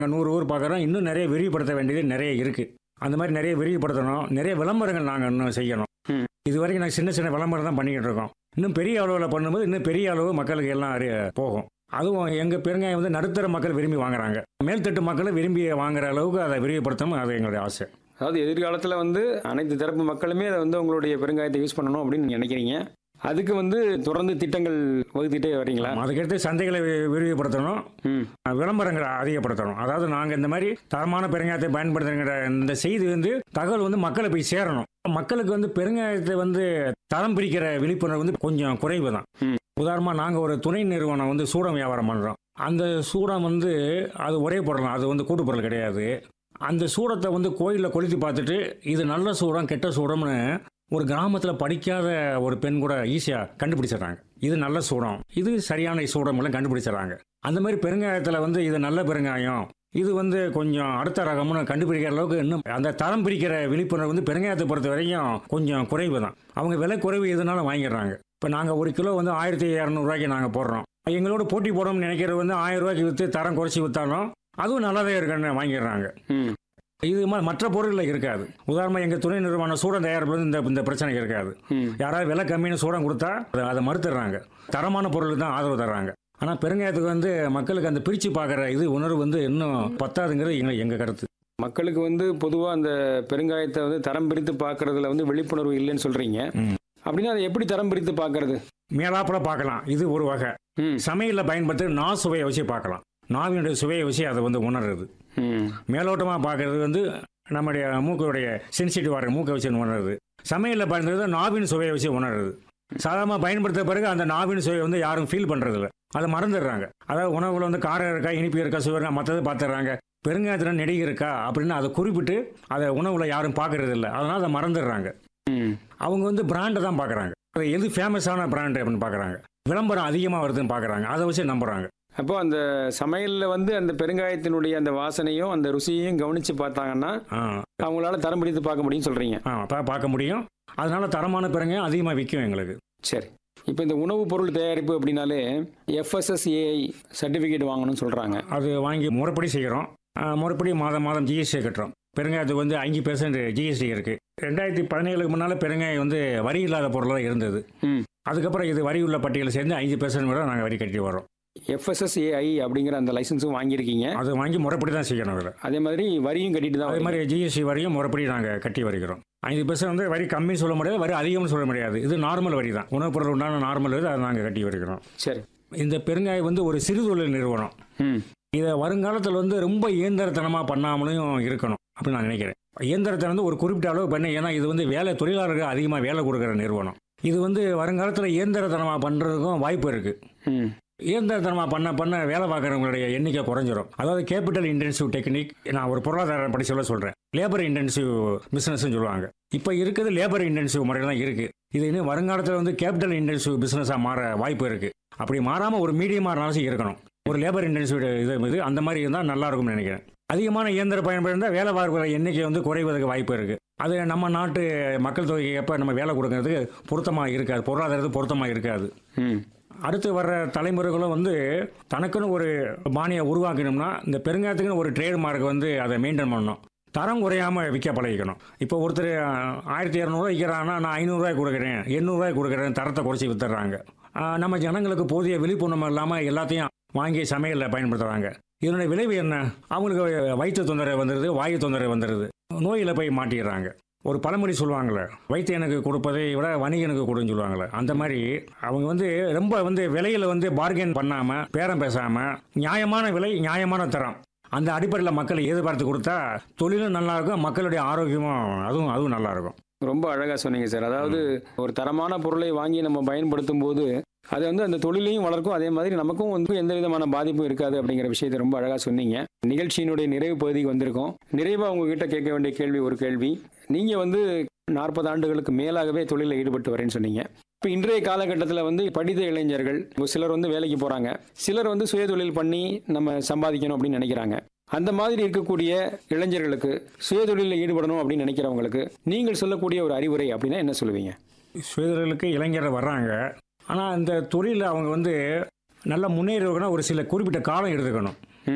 நூறு ஊர் பார்க்குறோம் இன்னும் நிறைய விரிவுபடுத்த வேண்டியது நிறைய இருக்கு அந்த மாதிரி நிறைய விரிவுபடுத்தணும் நிறைய விளம்பரங்கள் நாங்கள் இன்னும் செய்யணும் ம். இது வரைக்கும் நாங்கள் சின்ன சின்ன விளம்பரம் தான் பண்ணிக்கிட்டு இருக்கோம் இன்னும் பெரிய அளவில் பண்ணும்போது இன்னும் பெரிய அளவு மக்களுக்கு எல்லாம் அறி போகும் அதுவும் எங்கள் பெருங்காயம் வந்து நடுத்தர மக்கள் விரும்பி வாங்குறாங்க மேல்தட்டு மக்களும் விரும்பி வாங்குற அளவுக்கு அதை விரிவுபடுத்தணும் அது எங்களுடைய ஆசை அதாவது எதிர்காலத்தில் வந்து அனைத்து தரப்பு மக்களுமே அதை வந்து உங்களுடைய பெருங்காயத்தை யூஸ் பண்ணணும் அப்படின்னு நீங்க நினைக்கிறீங்க அதுக்கு வந்து தொடர்ந்து திட்டங்கள் வகுத்துட்டே வரீங்களா அதுக்கடுத்து சந்தைகளை வி- விரிவுபடுத்தணும் ம் விளம்பரங்களை அதிகப்படுத்தணும் அதாவது நாங்கள் இந்த மாதிரி தரமான பெருங்காயத்தை பயன்படுத்துகிற இந்த செய்தி வந்து தகவல் வந்து மக்களை போய் சேரணும் மக்களுக்கு வந்து பெருங்காயத்தை வந்து தரம் பிரிக்கிற விழிப்புணர்வு வந்து கொஞ்சம் குறைவு தான் ம். உதாரணமாக நாங்கள் ஒரு துணை நிறுவனம் வந்து சூடம் வியாபாரம் பண்ணுறோம் அந்த சூடம் வந்து அது ஒரே பொருள் அது வந்து கூட்டு பொருள் கிடையாது அந்த சூடத்தை வந்து கோயிலில் கொளுத்தி பார்த்துட்டு இது நல்ல சூடம் கெட்ட சூடம்னு ஒரு கிராமத்தில் படிக்காத ஒரு பெண் கூட ஈஸியாக கண்டுபிடிச்சிடுறாங்க இது நல்ல சூடம் இது சரியான சூடம் எல்லாம் கண்டுபிடிச்சிடுறாங்க அந்த மாதிரி பெருங்காயத்தில் வந்து இது நல்ல பெருங்காயம் இது வந்து கொஞ்சம் அடுத்த ரகம்னு கண்டுபிடிக்கிற அளவுக்கு இன்னும் அந்த தரம் பிரிக்கிற விழிப்புணர்வு வந்து பெருங்காயத்தை பொறுத்த வரைக்கும் கொஞ்சம் குறைவு தான் அவங்க விலை குறைவு எதுனாலும் வாங்கிடுறாங்க இப்போ நாங்கள் ஒரு கிலோ வந்து ஆயிரத்தி இரநூறுவாய்க்கு நாங்கள் போடுறோம் எங்களோட போட்டி போடணும்னு நினைக்கிறது வந்து ஆயிரம் ரூபாய்க்கு விற்று தரம் குறைச்சி விற்றாலும் அதுவும் நல்லாவே இருக்குன்னு வாங்கிடுறாங்க ம் இது மாதிரி மற்ற பொருளில் இருக்காது உதாரணமாக எங்கள் துணை நிறுவனம் சூடம் தயாரிப்பில் வந்து இந்த இந்த பிரச்சனை இருக்காது ம் யாராவது விலை கம்மின்னு சூடம் கொடுத்தா அதை- அதை மறுத்துடுறாங்க தரமான பொருளுக்கு தான் ஆதரவு தர்றாங்க ஆனால் பெருங்காயத்துக்கு வந்து மக்களுக்கு அந்த பிரித்து பார்க்குற இது உணர்வு வந்து இன்னும் பத்தாதுங்கிறது எங்க எங்கள் கருத்து மக்களுக்கு வந்து பொதுவாக அந்த பெருங்காயத்தை வந்து தரம் பிரித்து பார்க்கறதுல வந்து விழிப்புணர்வு இல்லைன்னு சொல்றீங்க ம். அப்படின்னா அதை எப்படி தரம் பிரித்து பார்க்கறது மேலாப்புல பார்க்கலாம் இது ஒரு வகை ம் சமையலில் பயன்படுத்தி நா சுவையை வச்சு பார்க்கலாம் நாவினுடைய சுவையை வச்சு அதை வந்து உணர்றது ம் மேலோட்டமாக பார்க்கறது வந்து நம்முடைய மூக்குடைய சென்சிட்டிவாக இருக்கு மூக்கை வச்சு உணர்றது சமையலில் பயன்படுறது நாவின் சுவையை வச்சு உணர்றது சாதாரணமாக பயன்படுத்த பிறகு அந்த நாவின் சுவையை வந்து யாரும் ஃபீல் பண்ணுறதில்ல அதை மறந்துடுறாங்க அதாவது உணவுல வந்து காரம் இருக்கா இனிப்பு இருக்கா சுவை இருக்கா மற்றது பார்த்துடுறாங்க பெருங்காயத்தில் நெடிகை இருக்கா அப்படின்னு அதை குறிப்பிட்டு அதை உணவுல யாரும் பார்க்கறது இல்லை அதனால் அதை மறந்துடுறாங்க ம் அவங்க வந்து பிராண்டை தான் பார்க்குறாங்க எது ஃபேமஸான பிராண்டு அப்படின்னு பார்க்குறாங்க விளம்பரம் அதிகமாக வருதுன்னு பார்க்குறாங்க அதை வச்சு நம்புறாங்க அப்போ அந்த சமையல்ல வந்து அந்த பெருங்காயத்தினுடைய அந்த வாசனையும் அந்த ருசியையும் கவனிச்சு பார்த்தாங்கன்னா ஆ அவங்களால தரம் பிரித்து பார்க்க முடியும்னு சொல்றீங்க ஆ பா- பார்க்க முடியும் அதனால தரமான பெருங்காயம் அதிகமாக விற்கும் எங்களுக்கு சரி இப்போ இந்த உணவுப் பொருள் தயாரிப்பு அப்படின்னாலே எஃப்எஸ்எஸ்ஏஐ சர்டிஃபிகேட் வாங்கணும்னு சொல்றாங்க அது வாங்கி முறைப்படி செய்கிறோம் முறைப்படி மாதம் மாதம் ஜிஎஸ்டி கட்டுறோம் பெருங்காயத்துக்கு வந்து அஞ்சு பெர்சன்ட் ஜிஎஸ்டி இருக்குது ரெண்டாயிரத்தி பதினேழுக்கு முன்னால் பெருங்காயம் வந்து வரி இல்லாத பொருளாக இருந்தது ம் அதுக்கப்புறம் இது வரி உள்ள பட்டியலில் சேர்ந்து அஞ்சு பெர்சன்ட் கூட நாங்கள் வரி கட்டி வரோம் எஃப்எஸ்எஸ்ஏஐ அப்படிங்கிற அந்த லைசன்ஸும் வாங்கியிருக்கீங்க அது வாங்கி முறைப்படி தான் செய்யணும் அதில் அதே மாதிரி வரியும் கட்டிட்டு தான் அதே வரீங்க. மாதிரி ஜிஎஸ்டி வரியும் முறைப்படி நாங்கள் கட்டி வருகிறோம் ஐந்து பெர்சன்ட் வந்து வரி கம்மின்னு சொல்ல முடியாது வரி அதிகம்னு சொல்ல முடியாது இது நார்மல் வரி தான் உணவுப் பொருள் உண்டான நார்மல் வரி அதை நாங்கள் கட்டி வருகிறோம் சரி இந்த பெருங்காயம் வந்து ஒரு சிறு தொழில் நிறுவனம் ம் இதை வருங்காலத்தில் வந்து ரொம்ப இயந்திரத்தனமாக பண்ணாமலும் இருக்கணும் அப்படின்னு நான் நினைக்கிறேன் இயந்திரத்தை வந்து ஒரு குறிப்பிட்ட அளவு பண்ண ஏன்னா இது வந்து வேலை தொழிலாளர்கள் அதிகமாக வேலை கொடுக்குற நிறுவனம் இது வந்து வருங்காலத்தில் இயந்திரத்தனமாக பண்ணுறதுக்கும் வாய்ப்பு இருக்குது ம் இயந்திரத்தனமாக பண்ண பண்ண வேலை பார்க்குறவங்களுடைய எண்ணிக்கை குறைஞ்சிரும் அதாவது கேபிட்டல் இன்டென்சிவ் டெக்னிக் நான் ஒரு பொருளாதார படிச்சல சொல்கிறேன் லேபர் இன்டென்சிவ் பிஸ்னஸ்னு சொல்லுவாங்க இப்போ இருக்குது லேபர் இன்டென்சிவ் முறை தான் இருக்குது இது இன்னும் வருங்காலத்தில் வந்து கேபிட்டல் இன்டென்சிவ் பிஸ்னஸாக மாற வாய்ப்பு இருக்குது அப்படி மாறாமல் ஒரு மீடியமாக இருந்தாலும் இருக்கணும் ஒரு லேபர் இன்டென்சிவ் இது இது அந்த மாதிரி இருந்தால் நல்லா இருக்கும்னு நினைக்கிறேன் அதிகமான இயந்திர பயன்பாடு இருந்தால் வேலை பார்க்குற எண்ணிக்கை வந்து குறைவதற்கு வாய்ப்பு இருக்குது அது நம்ம நாட்டு மக்கள் தொகைக்கு எப்போ நம்ம வேலை கொடுக்கறதுக்கு பொருத்தமாக இருக்காது பொருளாதாரத்துக்கு பொருத்தமாக இருக்காது ம் அடுத்து வர்ற தலைமுறைகளும் வந்து தனக்குன்னு ஒரு பாணியை உருவாக்கணும்னா இந்த பெருங்காயத்துக்குன்னு ஒரு ட்ரேட் வந்து அதை மெயின்டைன் பண்ணணும் தரம் குறையாம விற்க பழகிக்கணும் இப்போ ஒருத்தர் அஹ், ஆயிரத்தி இரநூறுவா விற்கிறான்னா நான் ஐநூறுரூவாய் கொடுக்குறேன் எண்ணூறுரூவாய் கொடுக்குறேன் தரத்தை குறைச்சி வித்துடுறாங்க அஹ், நம்ம ஜனங்களுக்கு போதிய விழிப்புணர்வு இல்லாமல் எல்லாத்தையும் வாங்கி சமையலில் பயன்படுத்துகிறாங்க இதனுடைய விளைவு என்ன அவங்களுக்கு வயிற்று தொந்தரவு வந்துடுது வாயு தொந்தரவு வந்துடுது நோயில் போய் மாட்டிடுறாங்க ஒரு பழமொழி சொல்லுவாங்கள்ல வைத்தியனுக்கு கொடுப்பதை விட வணிகனுக்கு கொடுன்னு சொல்லுவாங்கள்ல அந்த மாதிரி அவங்க வந்து ரொம்ப வந்து விலையில வந்து பார்கெயின் பண்ணாம பேரம் பேசாம நியாயமான விலை நியாயமான தரம் அந்த அடிப்படையில் மக்களை எதிர்பார்த்து கொடுத்தா தொழிலும் நல்லா இருக்கும் மக்களுடைய ஆரோக்கியமும் அதுவும் அதுவும் நல்லா இருக்கும் ரொம்ப அழகா சொன்னீங்க சார் அதாவது ஒரு தரமான பொருளை வாங்கி நம்ம பயன்படுத்தும் போது அது வந்து அந்த தொழிலையும் வளர்க்கும் அதே மாதிரி நமக்கும் வந்து எந்த விதமான பாதிப்பும் இருக்காது அப்படிங்கிற விஷயத்தை ரொம்ப அழகா சொன்னீங்க நிகழ்ச்சியினுடைய நிறைவு பகுதிக்கு வந்திருக்கோம் நிறைவா உங்ககிட்ட கேட்க வேண்டிய கேள்வி ஒரு கேள்வி நீங்க வந்து நாற்பது ஆண்டுகளுக்கு மேலாகவே தொழிலில் ஈடுபட்டு வரேன்னு சொன்னீங்க இப்போ இன்றைய காலகட்டத்தில் வந்து படித்த இளைஞர்கள் ஒரு சிலர் வந்து வேலைக்கு போறாங்க சிலர் வந்து சுயதொழில் பண்ணி நம்ம சம்பாதிக்கணும் அப்படின்னு நினைக்கிறாங்க அந்த மாதிரி இருக்கக்கூடிய இளைஞர்களுக்கு சுயதொழிலில் ஈடுபடணும் அப்படின்னு நினைக்கிறவங்களுக்கு நீங்கள் சொல்லக்கூடிய ஒரு அறிவுரை அப்படின்னா என்ன சொல்லுவீங்க சுயதொழிலுக்கு இளைஞர்கள் வர்றாங்க ஆனால் இந்த தொழிலில் அவங்க வந்து நல்லா முன்னேறுவதுன்னா ஒரு சில குறிப்பிட்ட காலம் எடுத்துக்கணும் ம்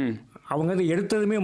அவங்க வந்து எடுத்ததுமே